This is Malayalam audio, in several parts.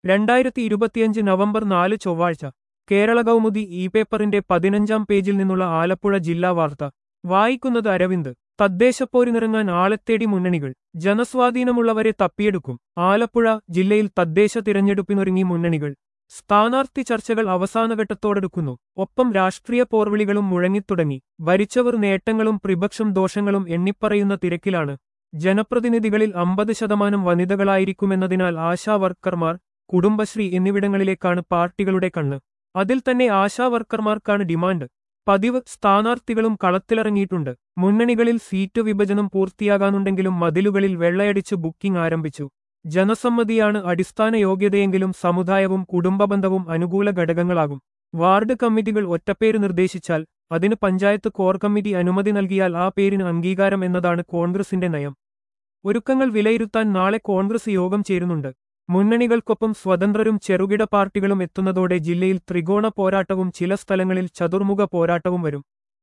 രണ്ടായിരത്തി ഇരുപത്തിയഞ്ച് നവംബർ നാല് ചൊവ്വാഴ്ച കേരള കൗമുദി ഇ പേപ്പറിന്റെ പതിനഞ്ചാം പേജിൽ നിന്നുള്ള ആലപ്പുഴ ജില്ലാ വാർത്ത വായിക്കുന്നത് അരവിന്ദ് തദ്ദേശപ്പോരിനിറങ്ങാൻ ആളെത്തേടി മുന്നണികൾ ജനസ്വാധീനമുള്ളവരെ തപ്പിയെടുക്കും ആലപ്പുഴ ജില്ലയിൽ തദ്ദേശ തിരഞ്ഞെടുപ്പിനൊരുങ്ങി മുന്നണികൾ സ്ഥാനാർത്ഥി ചർച്ചകൾ അവസാനഘട്ടത്തോടെടുക്കുന്നു ഒപ്പം രാഷ്ട്രീയ പോർവിളികളും മുഴങ്ങിത്തുടങ്ങി ഭരിച്ചവർ നേട്ടങ്ങളും പ്രതിപക്ഷം ദോഷങ്ങളും എണ്ണിപ്പറയുന്ന തിരക്കിലാണ് ജനപ്രതിനിധികളിൽ അമ്പത് ശതമാനം വനിതകളായിരിക്കുമെന്നതിനാൽ ആശാ വർക്കർമാർ കുടുംബശ്രീ എന്നിവിടങ്ങളിലേക്കാണ് പാർട്ടികളുടെ കണ്ണ് അതിൽ തന്നെ ആശാ വർക്കർമാർക്കാണ് ഡിമാൻഡ് പതിവ് സ്ഥാനാർത്ഥികളും കളത്തിലിറങ്ങിയിട്ടുണ്ട് മുന്നണികളിൽ സീറ്റ് വിഭജനം പൂർത്തിയാകാനുണ്ടെങ്കിലും മതിലുകളിൽ വെള്ളയടിച്ച് ബുക്കിംഗ് ആരംഭിച്ചു ജനസമ്മതിയാണ് അടിസ്ഥാന യോഗ്യതയെങ്കിലും സമുദായവും കുടുംബബന്ധവും അനുകൂല ഘടകങ്ങളാകും വാർഡ് കമ്മിറ്റികൾ ഒറ്റപ്പേര് നിർദ്ദേശിച്ചാൽ അതിന് പഞ്ചായത്ത് കോർ കമ്മിറ്റി അനുമതി നൽകിയാൽ ആ പേരിന് അംഗീകാരം എന്നതാണ് കോൺഗ്രസിന്റെ നയം ഒരുക്കങ്ങൾ വിലയിരുത്താൻ നാളെ കോൺഗ്രസ് യോഗം ചേരുന്നുണ്ട് മുന്നണികൾക്കൊപ്പം സ്വതന്ത്രരും ചെറുകിട പാർട്ടികളും എത്തുന്നതോടെ ജില്ലയിൽ ത്രികോണ പോരാട്ടവും ചില സ്ഥലങ്ങളിൽ ചതുർമുഖ പോരാട്ടവും വരും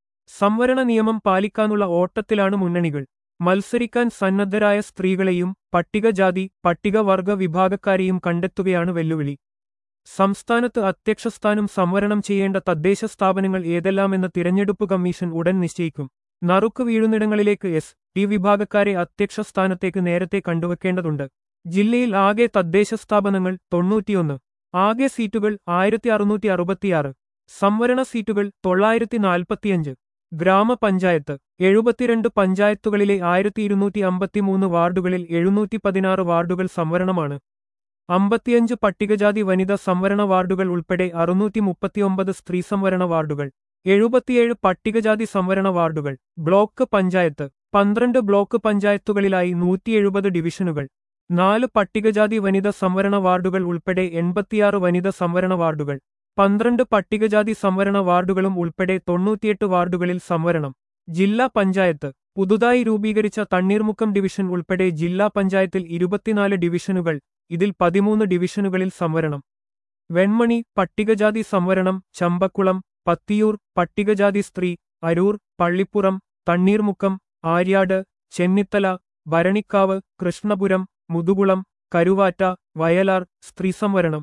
സംവരണ നിയമം പാലിക്കാനുള്ള ഓട്ടത്തിലാണ് മുന്നണികൾ മത്സരിക്കാൻ സന്നദ്ധരായ സ്ത്രീകളെയും പട്ടികജാതി പട്ടികവർഗ വിഭാഗക്കാരെയും കണ്ടെത്തുകയാണ് വെല്ലുവിളി സംസ്ഥാനത്ത് അധ്യക്ഷസ്ഥാനം സംവരണം ചെയ്യേണ്ട തദ്ദേശ സ്ഥാപനങ്ങൾ ഏതെല്ലാമെന്ന് തിരഞ്ഞെടുപ്പ് കമ്മീഷൻ ഉടൻ നിശ്ചയിക്കും നറുക്ക് വീഴുന്നിടങ്ങളിലേക്ക് എസ് ടി വിഭാഗക്കാരെ അധ്യക്ഷ സ്ഥാനത്തേക്ക് നേരത്തെ കണ്ടുവെക്കേണ്ടതുണ്ട് ജില്ലയിൽ ആകെ തദ്ദേശ സ്ഥാപനങ്ങൾ തൊണ്ണൂറ്റിയൊന്ന് ആകെ സീറ്റുകൾ ആയിരത്തി അറുന്നൂറ്റി അറുപത്തിയാറ് സംവരണ സീറ്റുകൾ തൊള്ളായിരത്തി നാൽപ്പത്തിയഞ്ച് ഗ്രാമപഞ്ചായത്ത് എഴുപത്തിരണ്ട് പഞ്ചായത്തുകളിലെ ആയിരത്തി ഇരുന്നൂറ്റി അമ്പത്തിമൂന്ന് വാർഡുകളിൽ എഴുന്നൂറ്റി പതിനാറ് വാർഡുകൾ സംവരണമാണ് അമ്പത്തിയഞ്ച് പട്ടികജാതി വനിത സംവരണ വാർഡുകൾ ഉൾപ്പെടെ അറുന്നൂറ്റി മുപ്പത്തിയൊമ്പത് സ്ത്രീ സംവരണ വാർഡുകൾ എഴുപത്തിയേഴ് പട്ടികജാതി സംവരണ വാർഡുകൾ ബ്ലോക്ക് പഞ്ചായത്ത് പന്ത്രണ്ട് ബ്ലോക്ക് പഞ്ചായത്തുകളിലായി നൂറ്റി എഴുപത് ഡിവിഷനുകൾ നാല് പട്ടികജാതി വനിത സംവരണ വാർഡുകൾ ഉൾപ്പെടെ എൺപത്തിയാറ് വനിത സംവരണ വാർഡുകൾ പന്ത്രണ്ട് പട്ടികജാതി സംവരണ വാർഡുകളും ഉൾപ്പെടെ തൊണ്ണൂറ്റിയെട്ട് വാർഡുകളിൽ സംവരണം ജില്ലാ പഞ്ചായത്ത് പുതുതായി രൂപീകരിച്ച തണ്ണീർമുക്കം ഡിവിഷൻ ഉൾപ്പെടെ ജില്ലാ പഞ്ചായത്തിൽ ഇരുപത്തിനാല് ഡിവിഷനുകൾ ഇതിൽ പതിമൂന്ന് ഡിവിഷനുകളിൽ സംവരണം വെൺമണി പട്ടികജാതി സംവരണം ചമ്പക്കുളം പത്തിയൂർ പട്ടികജാതി സ്ത്രീ അരൂർ പള്ളിപ്പുറം തണ്ണീർമുക്കം ആര്യാട് ചെന്നിത്തല ഭരണിക്കാവ് കൃഷ്ണപുരം മുതുകുളം കരുവാറ്റ വയലാർ സ്ത്രീ സംവരണം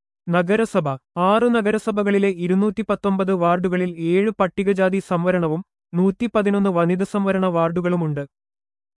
നഗരസഭ ആറ് നഗരസഭകളിലെ ഇരുന്നൂറ്റി പത്തൊമ്പത് വാർഡുകളിൽ ഏഴ് പട്ടികജാതി സംവരണവും നൂറ്റി പതിനൊന്ന് വനിത സംവരണ വാർഡുകളുമുണ്ട്